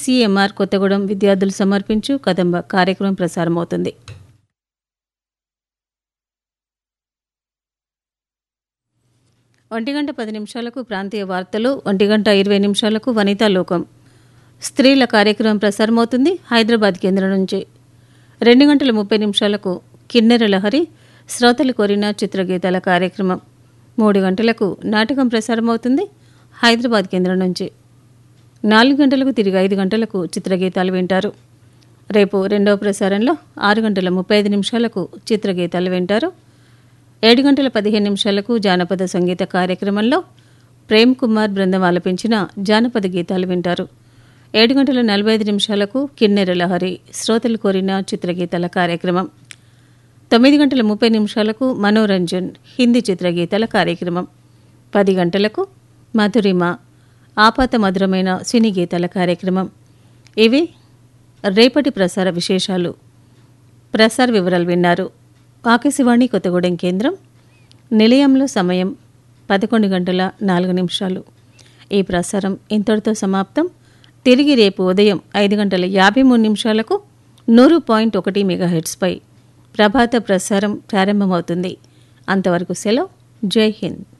CMR Kothagudem విద్యార్థులు సమర్పించు కదంబ కార్యక్రమం ప్రసారమవుతుంది ఒంటి గంట పది నిమిషాలకు ప్రాంతీయ వార్తలు ఒంటి గంట ఇరవై నిమిషాలకు వనితా లోకం స్త్రీల కార్యక్రమం ప్రసారమవుతుంది హైదరాబాద్ కేంద్రం నుంచి రెండు గంటల ముప్పై నిమిషాలకు కిన్నెర లహరి శ్రోతలు కోరిన చిత్రగీతాల కార్యక్రమం మూడు గంటలకు నాటకం ప్రసారమవుతుంది హైదరాబాద్ కేంద్రం నుంచి నాలుగు గంటలకు తిరిగి ఐదు గంటలకు చిత్రగీతాలు వింటారు రేపు రెండవ ప్రసారంలో ఆరు గంటల ముప్పై ఐదు నిమిషాలకు చిత్రగీతాలు వింటారు ఏడు గంటల పదిహేను నిమిషాలకు జానపద సంగీత కార్యక్రమంలో ప్రేమ్ కుమార్ బృందం ఆలపించిన జానపద గీతాలు వింటారు ఏడు గంటల నలభై ఐదు నిమిషాలకు కిన్నెర లహరి శ్రోతలు కోరిన చిత్రగీతాల కార్యక్రమం తొమ్మిది గంటల ముప్పై నిమిషాలకు మనోరంజన్ హిందీ చిత్రగీతాల కార్యక్రమం పది గంటలకు మధురిమ ఆపాత మధురమైన సినీ గీతాల కార్యక్రమం ఇవి రేపటి ప్రసార విశేషాలు ప్రసార వివరాలు విన్నారు ఆకాశవాణి కొత్తగూడెం కేంద్రం నిలయంలో సమయం పదకొండు గంటల నాలుగు నిమిషాలు ఈ ప్రసారం ఇంతటితో సమాప్తం తిరిగి రేపు ఉదయం ఐదు గంటల యాభై మూడు నిమిషాలకు నూరు పాయింట్ ఒకటి మెగాహెట్స్పై ప్రభాత ప్రసారం ప్రారంభమవుతుంది అంతవరకు సెలవు జై హింద్